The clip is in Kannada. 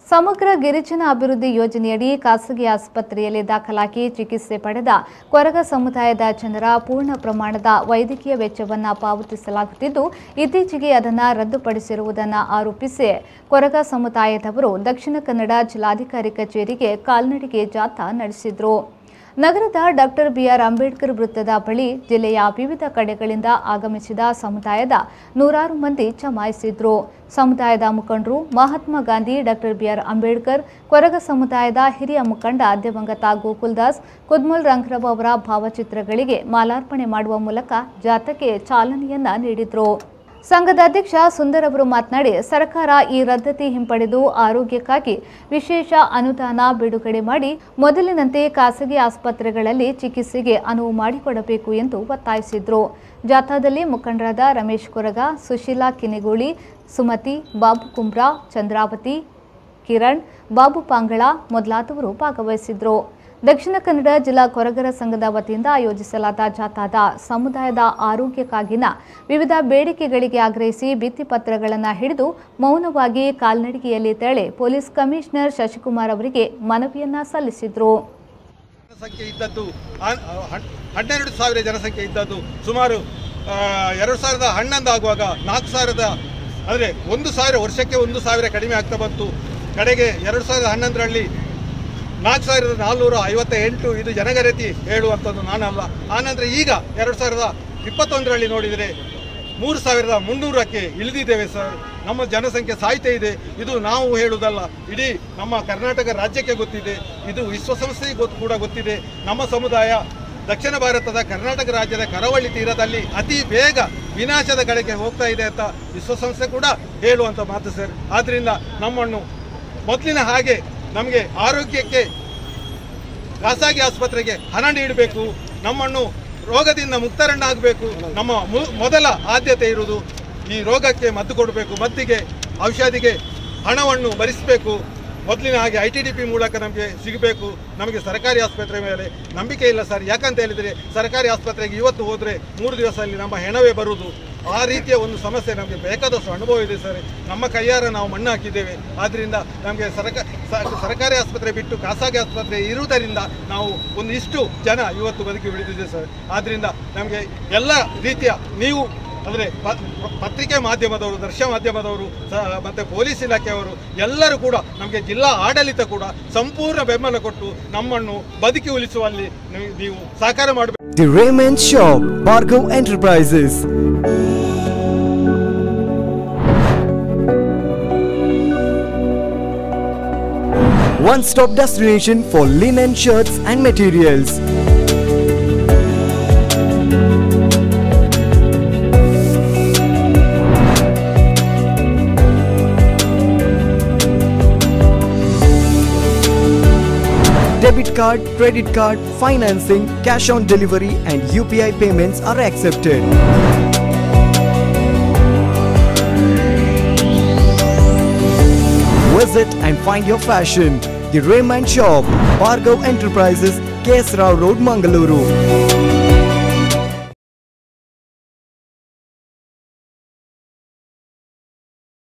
ಸಮಗ್ರ ಗಿರಿಜನ ಅಭಿವೃದ್ಧಿ ಯೋಜನೆಯಡಿ ಖಾಸಗಿ ಆಸ್ಪತ್ರೆಯಲ್ಲಿ ದಾಖಲಾಗಿ ಚಿಕಿತ್ಸೆ ಪಡೆದ ಕೊರಗ ಸಮುದಾಯದ ಜನರ ಪೂರ್ಣ ಪ್ರಮಾಣದ ವೈದ್ಯಕೀಯ ವೆಚ್ಚವನ್ನು ಪಾವತಿಸಲಾಗುತ್ತಿದ್ದು ಇತ್ತೀಚೆಗೆ ಅದನ್ನು ರದ್ದುಪಡಿಸಿರುವುದನ್ನು ಆರೋಪಿಸಿ ಕೊರಗ ಸಮುದಾಯದವರು ದಕ್ಷಿಣ ಕನ್ನಡ ಜಿಲ್ಲಾಧಿಕಾರಿ ಕಚೇರಿಗೆ ಕಾಲ್ನಡಿಗೆ ಜಾಥಾ ನಡೆಸಿದರು ನಗರದ ಡಾಕ್ಟರ್ ಬಿಆರ್ ಅಂಬೇಡ್ಕರ್ ವೃತ್ತದ ಬಳಿ ಜಿಲ್ಲೆಯ ವಿವಿಧ ಕಡೆಗಳಿಂದ ಆಗಮಿಸಿದ ಸಮುದಾಯದ ನೂರಾರು ಮಂದಿ ಜಮಾಯಿಸಿದ್ರು ಸಮುದಾಯದ ಮುಖಂಡರು ಮಹಾತ್ಮ ಗಾಂಧಿ ಡಾಕ್ಟರ್ ಬಿಆರ್ ಅಂಬೇಡ್ಕರ್ ಕೊರಗ ಸಮುದಾಯದ ಹಿರಿಯ ಮುಖಂಡ ದಿವಂಗತ ಗೋಕುಲ್ದಾಸ್ ಕುದ್ಮಲ್ ರಂಗರವ್ ಅವರ ಭಾವಚಿತ್ರಗಳಿಗೆ ಮಾಲಾರ್ಪಣೆ ಮಾಡುವ ಮೂಲಕ ಜಾಥಾಕ್ಕೆ ಚಾಲನೆಯನ್ನ ನೀಡಿದರು ಸಂಘದ ಅಧ್ಯಕ್ಷ ಸುಂದರ್ ಅವರು ಮಾತನಾಡಿ ಸರ್ಕಾರ ಈ ರದ್ದತಿ ಹಿಂಪಡೆದು ಆರೋಗ್ಯಕ್ಕಾಗಿ ವಿಶೇಷ ಅನುದಾನ ಬಿಡುಗಡೆ ಮಾಡಿ ಮೊದಲಿನಂತೆ ಖಾಸಗಿ ಆಸ್ಪತ್ರೆಗಳಲ್ಲಿ ಚಿಕಿತ್ಸೆಗೆ ಅನುವು ಮಾಡಿಕೊಡಬೇಕು ಎಂದು ಒತ್ತಾಯಿಸಿದರು ಜಾಥಾದಲ್ಲಿ ಮುಖಂಡರಾದ ರಮೇಶ್ ಕೊರಗ ಸುಶೀಲಾ ಕಿನಿಗೋಳಿ ಸುಮತಿ ಬಾಬು ಕುಂಬ್ರಾ ಚಂದ್ರಾವತಿ ಕಿರಣ್ ಬಾಬು ಪಾಂಗಳ ಮೊದಲಾದವರು ಭಾಗವಹಿಸಿದ್ರು ದಕ್ಷಿಣ ಕನ್ನಡ ಜಿಲ್ಲಾ ಕೊರಗರ ಸಂಘದ ವತಿಯಿಂದ ಆಯೋಜಿಸಲಾದ ಜಾಥಾದ ಸಮುದಾಯದ ಆರೋಗ್ಯಕ್ಕಾಗಿನ ವಿವಿಧ ಬೇಡಿಕೆಗಳಿಗೆ ಆಗ್ರಹಿಸಿ ಭಿತ್ತಿಪತ್ರಗಳನ್ನು ಹಿಡಿದು ಮೌನವಾಗಿ ಕಾಲ್ನಡಿಗೆಯಲ್ಲಿ ತೆರಳಿ ಪೊಲೀಸ್ ಕಮಿಷನರ್ ಶಶಿಕುಮಾರ್ ಅವರಿಗೆ ಮನವಿಯನ್ನ ಸಲ್ಲಿಸಿದ್ರು ಜನಸಂಖ್ಯೆ ಇದ್ದದ್ದು ಆ- ಹನ್- ಹನ್ನೆರಡು ಸಾವಿರ ಜನಸಂಖ್ಯೆ ಇದ್ದದ್ದು ಸುಮಾರು ಆ, ಎರಡು ಸಾವಿರದ ಹನ್ನೊಂದು ಆಗುವಾಗ ನಾಲ್ಕು ಸಾವಿರದ ಅಂದರೆ ಒಂದು ಸಾವಿರ ವರ್ಷಕ್ಕೆ ಒಂದು ಸಾವಿರ ಕಡಿಮೆ ಆಗ್ತಾ ಬಂತು ಕಡೆಗೆ ಎರಡು ಸಾವಿರದ ಹನ್ನೊಂದರಲ್ಲಿ ನಾಲ್ಕು ಸಾವಿರದ ನಾಲ್ನೂರ ಐವತ್ತ ಎಂಟು ಇದು ಜನಗಣತಿ ಹೇಳುವಂಥದ್ದು ನಾನಲ್ಲ ಆನಂತರ ಈಗ ಎರಡು ಸಾವಿರದ ಇಪ್ಪತ್ತೊಂದರಲ್ಲಿ ನೋಡಿದರೆ ಮೂರು ಸಾವಿರದ ಮುನ್ನೂರಕ್ಕೆ ಇಳಿದಿದ್ದೇವೆ ಸರ್ ನಮ್ಮ ಜನಸಂಖ್ಯೆ ಸಾಯ್ತಾ ಇದೆ ಇದು ನಾವು ಹೇಳುವುದಲ್ಲ ಇಡೀ ನಮ್ಮ ಕರ್ನಾಟಕ ರಾಜ್ಯಕ್ಕೆ ಗೊತ್ತಿದೆ ಇದು ವಿಶ್ವಸಂಸ್ಥೆಗೆ ಗೊತ್ತು ಕೂಡ ಗೊತ್ತಿದೆ ನಮ್ಮ ಸಮುದಾಯ ದಕ್ಷಿಣ ಭಾರತದ ಕರ್ನಾಟಕ ರಾಜ್ಯದ ಕರಾವಳಿ ತೀರದಲ್ಲಿ ಅತಿ ಬೇಗ ವಿನಾಶದ ಕಡೆಗೆ ಹೋಗ್ತಾ ಇದೆ ಅಂತ ವಿಶ್ವಸಂಸ್ಥೆ ಕೂಡ ಹೇಳುವಂಥ ಮಾತು ಸರ್ ಆದ್ದರಿಂದ ನಮ್ಮನ್ನು ಮೊದಲಿನ ಹಾಗೆ ನಮಗೆ ಆರೋಗ್ಯಕ್ಕೆ ಖಾಸಗಿ ಆಸ್ಪತ್ರೆಗೆ ಹಣ ನೀಡಬೇಕು ನಮ್ಮನ್ನು ರೋಗದಿಂದ ಮುಕ್ತರನ್ನಾಗಬೇಕು ನಮ್ಮ ಮು- ಮೊದಲ ಆದ್ಯತೆ ಇರುವುದು ಈ ರೋಗಕ್ಕೆ ಮದ್ದು ಕೊಡಬೇಕು ಮದ್ದಿಗೆ ಔಷಧಿಗೆ ಹಣವನ್ನು ಭರಿಸಬೇಕು ಮೊದಲಿನ ಹಾಗೆ ಐ ಟಿ ಡಿ ಪಿ ಮೂಲಕ ನಮಗೆ ಸಿಗಬೇಕು ನಮಗೆ ಸರ್ಕಾರಿ ಆಸ್ಪತ್ರೆ ಮೇಲೆ ನಂಬಿಕೆ ಇಲ್ಲ ಸರ್ ಯಾಕಂತ ಹೇಳಿದರೆ ಸರ್ಕಾರಿ ಆಸ್ಪತ್ರೆಗೆ ಇವತ್ತು ಹೋದರೆ ಮೂರು ದಿವಸದಲ್ಲಿ ನಮ್ಮ ಹೆಣವೇ ಬರುವುದು ಆ ರೀತಿಯ ಒಂದು ಸಮಸ್ಯೆ ನಮಗೆ ಬೇಕಾದಷ್ಟು ಅನುಭವ ಇದೆ ಸರ್ ನಮ್ಮ ಕೈಯಾರ ನಾವು ಮಣ್ಣು ಹಾಕಿದ್ದೇವೆ ಆದ್ದರಿಂದ ನಮಗೆ ಸರ್ಕ ಸ- ಸರ್ಕಾರಿ ಆಸ್ಪತ್ರೆ ಬಿಟ್ಟು ಖಾಸಗಿ ಆಸ್ಪತ್ರೆ ಇರುವುದರಿಂದ ನಾವು ಒಂದಿಷ್ಟು ಜನ ಇವತ್ತು ಬದುಕಿ ಉಳಿದಿದೆ ಸರ್ ಆದ್ದರಿಂದ ನಮಗೆ ಎಲ್ಲ ರೀತಿಯ ನೀವು ಅಂದರೆ ಪತ್ರಿಕೆ ಮಾಧ್ಯಮದವರು ದೃಶ್ಯ ಮಾಧ್ಯಮದವರು ಸ- ಮತ್ತೆ ಪೊಲೀಸ್ ಇಲಾಖೆಯವರು ಎಲ್ಲರೂ ಕೂಡ ನಮಗೆ ಜಿಲ್ಲಾ ಆಡಳಿತ ಕೂಡ ಸಂಪೂರ್ಣ ಬೆಂಬಲ ಕೊಟ್ಟು ನಮ್ಮನ್ನು ಬದುಕಿ ಉಳಿಸುವಲ್ಲಿ ನೀವು- ನೀವು ಸಹಕಾರ ಮಾಡಬೇಕು The Raymond Shop, Bargo Enterprises. One stop destination for linen shirts and materials. Debit card, credit card, financing, cash on delivery, and UPI payments are accepted. Visit and find your fashion. The Raymond Shop, Bargo Enterprises, KS Rao Road, Mangaluru.